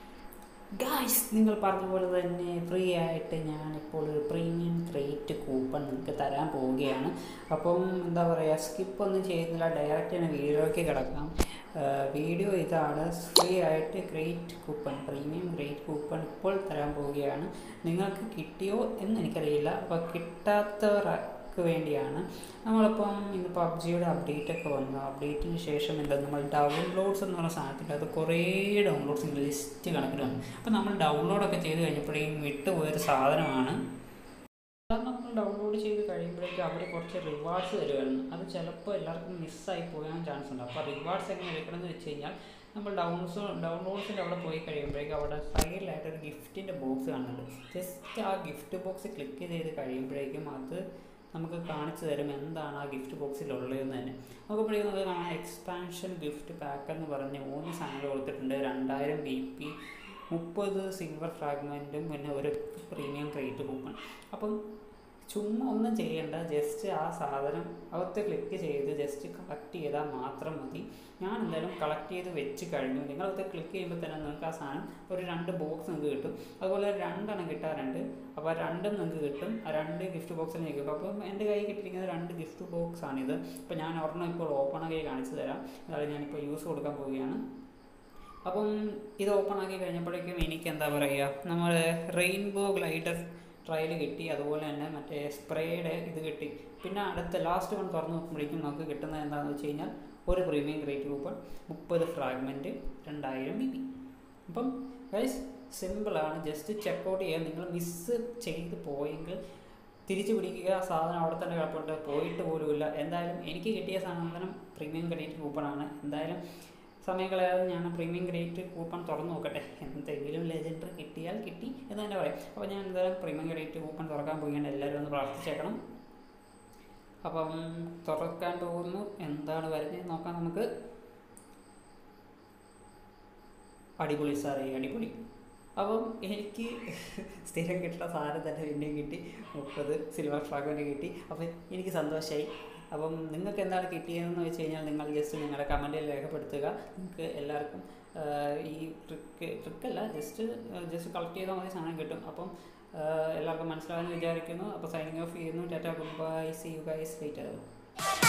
guys നിങ്ങൾ പറഞ്ഞ പോലെ തന്നെ ഫ്രീ ആയിട്ട് ഞാനിപ്പോൾ ഒരു പ്രീമിയം ക്രേറ്റ് കൂപ്പൺ നിങ്ങൾക്ക് തരാൻ പോവുകയാണ് അപ്പം എന്താ പറയുക സ്കിപ്പ് ഒന്നും ചെയ്യുന്നില്ല ഡയറക്റ്റ് തന്നെ വീഡിയോയ്ക്ക് കിടക്കാം വീഡിയോ ഇതാണ് ഫ്രീ ആയിട്ട് great coupon premium great coupon ഇപ്പോൾ തരാൻ പോവുകയാണ് നിങ്ങൾക്ക് കിട്ടിയോ എന്ന് എനിക്കറിയില്ല അപ്പോൾ കിട്ടാത്തവർക്ക് വേണ്ടിയാണ് നമ്മളിപ്പം ഇന്ന് പബ്ജിയുടെ അപ്ഡേറ്റ് ഒക്കെ വന്നു അപ്ഡേറ്റിന് ശേഷം എന്താ നമ്മൾ ഡൗൺലോഡ്സ് എന്ന് പറഞ്ഞ സാധനത്തിൻ്റെ അത് കുറേ ഡൗൺലോഡ്സ് ലിസ്റ്റ് കണക്കിന് വന്നു അപ്പോൾ നമ്മൾ ഡൗൺലോഡൊക്കെ ചെയ്ത് കഴിഞ്ഞപ്പോഴേക്കും വിട്ടുപോയൊരു സാധനമാണ് അത് നമ്മൾ ഡൗൺലോഡ് ചെയ്ത് കഴിയുമ്പോഴേക്കും അവർ കുറച്ച് റിവാർഡ്സ് തരുമായിരുന്നു അത് ചിലപ്പോൾ എല്ലാവർക്കും മിസ്സായി പോകാൻ ചാൻസ് ഉണ്ട് അപ്പോൾ റിവാർഡ്സ് എങ്ങനെ എടുക്കണമെന്ന് വെച്ച് കഴിഞ്ഞാൽ നമ്മൾ ഡൗൺസ് ഡൗൺലോഡ്സിൻ്റെ അവിടെ പോയി കഴിയുമ്പോഴേക്കും അവിടെ സൈഡിലായിട്ട് ഒരു ഗിഫ്റ്റിൻ്റെ ബോക്സ് കാണുന്നുണ്ട് ജസ്റ്റ് ആ ഗിഫ്റ്റ് ബോക്സ് ക്ലിക്ക് ചെയ്ത് കഴിയുമ്പോഴേക്കും അത് നമുക്ക് കാണിച്ചു തരും എന്താണ് ആ ഗിഫ്റ്റ് ബോക്സിലുള്ളതെന്ന് തന്നെ നോക്കുമ്പോഴേക്കും നമുക്ക് കാണാം എക്സ്പാൻഷൻ ഗിഫ്റ്റ് പാക്ക് എന്ന് പറഞ്ഞ് മൂന്ന് സാധനങ്ങൾ കൊടുത്തിട്ടുണ്ട് രണ്ടായിരം ബി പി മുപ്പത് സിൽവർ ഫ്രാഗ്മെൻറ്റും പിന്നെ ഒരു പ്രീമിയം ക്രേറ്റ് കൂപ്പൺ അപ്പം ചുമ്മാ ഒന്നും ചെയ്യേണ്ട ജസ്റ്റ് ആ സാധനം അകത്ത് ക്ലിക്ക് ചെയ്ത് ജസ്റ്റ് കളക്ട് ചെയ്താൽ മാത്രം മതി ഞാൻ എന്തായാലും കളക്ട് ചെയ്ത് വെച്ച് കഴിഞ്ഞു നിങ്ങളത് ക്ലിക്ക് ചെയ്യുമ്പോൾ തന്നെ നിങ്ങൾക്ക് ആ സാധനം ഒരു രണ്ട് ബോക്സ് നിങ്ങൾക്ക് കിട്ടും അതുപോലെ രണ്ടെണ്ണം കിട്ടാറുണ്ട് അപ്പോൾ ആ രണ്ടും നിങ്ങൾക്ക് കിട്ടും ആ രണ്ട് ഗിഫ്റ്റ് ബോക്സിൽ നിങ്ങൾക്ക് കിട്ടും അപ്പം എൻ്റെ കയ്യിൽ കിട്ടിയിരിക്കുന്നത് രണ്ട് ഗിഫ്റ്റ് ബോക്സ് ആണിത് അപ്പോൾ ഞാൻ ഒരെണ്ണം ഇപ്പോൾ ഓപ്പൺ ആക്കി കാണിച്ചു തരാം അതായത് ഞാനിപ്പോൾ യൂസ് കൊടുക്കാൻ പോവുകയാണ് അപ്പം ഇത് ഓപ്പൺ ആക്കി കഴിഞ്ഞപ്പോഴേക്കും എനിക്ക് എന്താ പറയുക നമ്മൾ റെയിൻബോ ഗ്ലൈഡർ ട്രയൽ കിട്ടി അതുപോലെ തന്നെ മറ്റേ സ്പ്രേയുടെ ഇത് കിട്ടി പിന്നെ അടുത്ത ലാസ്റ്റ് വൺ തുറന്ന് നോക്കുമ്പോഴേക്കും നമുക്ക് കിട്ടുന്നത് എന്താണെന്ന് വെച്ച് കഴിഞ്ഞാൽ ഒരു പ്രീമിയം ഗ്രേറ്റ് കൂപ്പൺ മുപ്പത് ഫ്രാഗ്മെൻറ്റ് രണ്ടായിരം ബി പി അപ്പം ഗൈസ് സിമ്പിളാണ് ജസ്റ്റ് ചെക്കൗട്ട് ചെയ്യുക നിങ്ങൾ മിസ്സ് ചെയ്ത് പോയെങ്കിൽ തിരിച്ചു പിടിക്കുക ആ സാധനം അവിടെ തന്നെ കിടപ്പുണ്ട് പോയിട്ട് പോലുമില്ല എന്തായാലും എനിക്ക് കിട്ടിയ സാധനം പ്രീമിയം ഗ്രേറ്റ് കൂപ്പണാണ് എന്തായാലും സമയം കളയാതെ ഞാൻ പ്രീമിയം ഗ്രേറ്റ് കൂപ്പൺ തുറന്നു നോക്കട്ടെ എന്തെങ്കിലും ലെജൻഡർ കിട്ടിയാൽ കിട്ടി എന്ന് തന്നെ പറയാം അപ്പോൾ ഞാൻ എന്തായാലും പ്രീമിയം ഗ്രേറ്റ് കൂപ്പൺ തുറക്കാൻ പോവുകയാണ് എല്ലാവരും ഒന്ന് പ്രാർത്ഥിച്ചേക്കണം അപ്പം തുറക്കാൻ പോകുന്നു എന്താണ് വരുന്നത് നോക്കാം നമുക്ക് അടിപൊളി സാറേ അടിപൊളി അപ്പം എനിക്ക് സ്ഥിരം കിട്ടുന്ന സാധനം തന്നെ പിന്നെയും കിട്ടി മുപ്പത് സിൽവർ ഫ്രാഗ്മെൻറ്റ് കിട്ടി അപ്പം എനിക്ക് സന്തോഷമായി അപ്പം നിങ്ങൾക്ക് എന്താണ് കിട്ടിയതെന്ന് വെച്ച് കഴിഞ്ഞാൽ നിങ്ങൾ ജസ്റ്റ് നിങ്ങളുടെ കമൻറ്റിൽ രേഖപ്പെടുത്തുക നിങ്ങൾക്ക് എല്ലാവർക്കും ഈ ട്രിക്ക് ട്രിക്കല്ല ജസ്റ്റ് ജസ്റ്റ് കളക്ട് ചെയ്താൽ മതി സാധനം കിട്ടും അപ്പം എല്ലാവർക്കും മനസ്സിലാകാമെന്ന് വിചാരിക്കുന്നു അപ്പോൾ സൈനിങ് ഓഫ് ചെയ്യുന്നു ടാറ്റ good bye see you guys later